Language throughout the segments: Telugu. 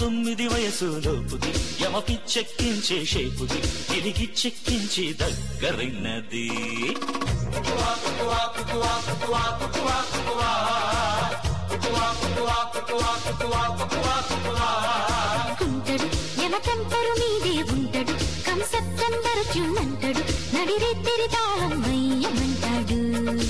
పంతొమ్మిది వయసు లోపుది యమ పిచ్చెక్కించే షేపుది తిరిగి చెక్కించి దగ్గరైనది కుంటడు ఎమటంపరు మీదే ఉంటడు కంసత్తందరు ట్యూనంటడు నడిరే తిరి తాళం వయ్యమంటాడు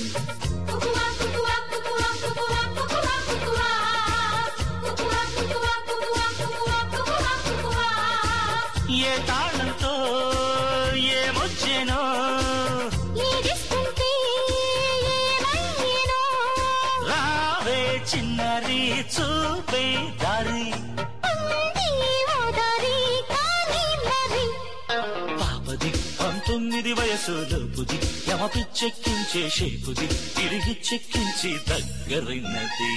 ఏ తాళంతో ఏమొచ్చేనో ఏడిస్తుంటే ఏమయ్యేనో రావే చిన్నరి చూపే దారి ఉంది ఓ దారి కానీ మరి పాపది పంతొమ్మిది వయసు లోపుది యమ పిచ్చెక్కించే షేపుది తిరిగి చెక్కించి దగ్గరైనది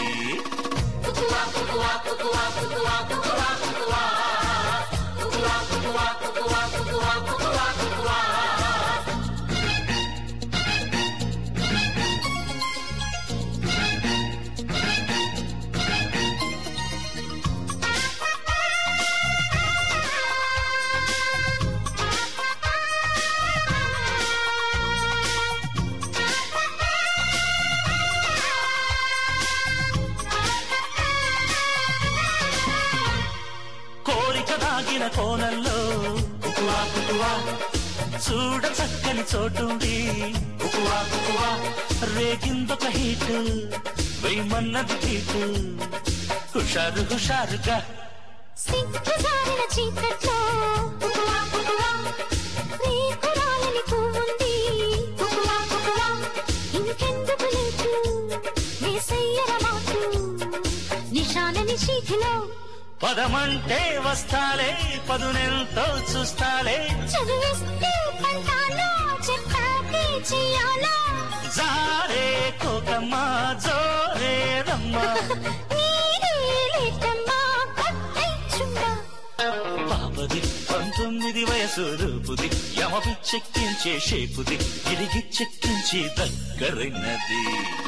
కోరిక దాగిన కోణంలో కుకువా కుకువా చూడ చక్కని చోటుంది కుకువా కుకువా రేగిందొక హీటు వేయమన్నది హీటు హుషారు హుషారుగా సిగ్గు జారిన చీకట్లో కుకువా కుకువా రేకురాలని పువ్వుంది కుకువా కుకువా ఇంకెందుకు లేటు వేసయ్యర మాటు నిశానని చీటిలో పదమంటే వస్తాలే పదునెంతో చూస్తాలే చదివిస్తే పంటాలో చెప్పాకే చెయ్యాలా జారే కోకమ్మా జోరే రమ్మా నీరే లేటమ్మా కొట్టేచున్నా పాపది పంతొమ్మిది వయసు రూపుది యమ పిచ్చెక్కించే షేపుది తిరిగి చెక్కించి దగ్గరైనది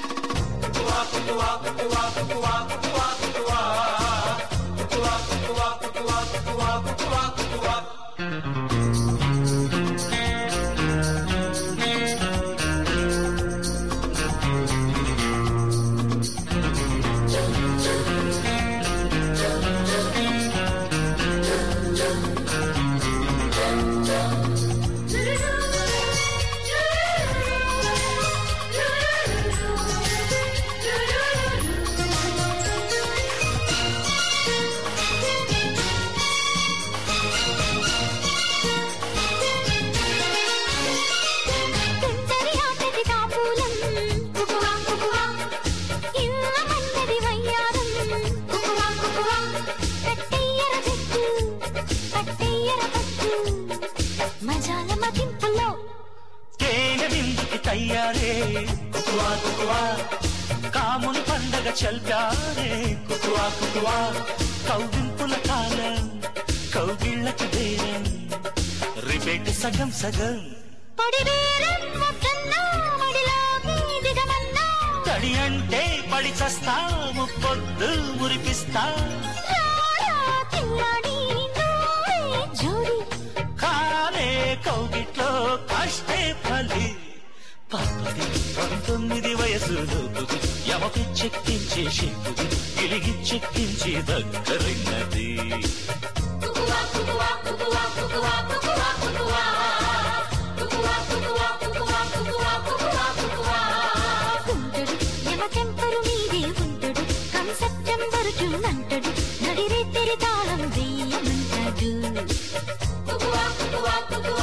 తుంటరి ఆటది తాపూలం కుకువా కుకువా ఇల్లమన్నది వయ్యారం కుకువా కుకువా కట్టెయ్యర జట్టు కట్టెయ్యర పట్టు మజాల మదింపులో తేనె విందుకి తయ్యారే కుకువా కుకువా కాముని పండగ చల్పారే కుకువా కుకువా కౌగింపుల కాలం కౌగిళ్ళకి బేరం రిపేట్ సగం సగం పడివేరం ముద్దన్నా మడిలోకి దిగమన్నా తడి అంటే పడి చస్తా ముప్పొద్దు మురిపిస్తా రారా పిల్లాడి నువ్వే జోడి కాలే కౌగిట్లో కాష్టే ఫలి పాపది పంతొమ్మిది వయసు లోపుది యమకి చెక్కించే షేపుది గిలిగి చెక్కించి దగ్గరైనది కుకువా కుకువా కుకువా కుకువా కుకువా కుకువా కుకువా కుకువా కుకువా కుకువా కుకువా కుకువా కుంటడు యమకెంపరు మీదే ఉంటడు కంసెప్టెంబర్ జూన్ అంటడు నడిరే తెరి తాళం వెయ్యమంటాడు కుకువా కుకువా కుకువా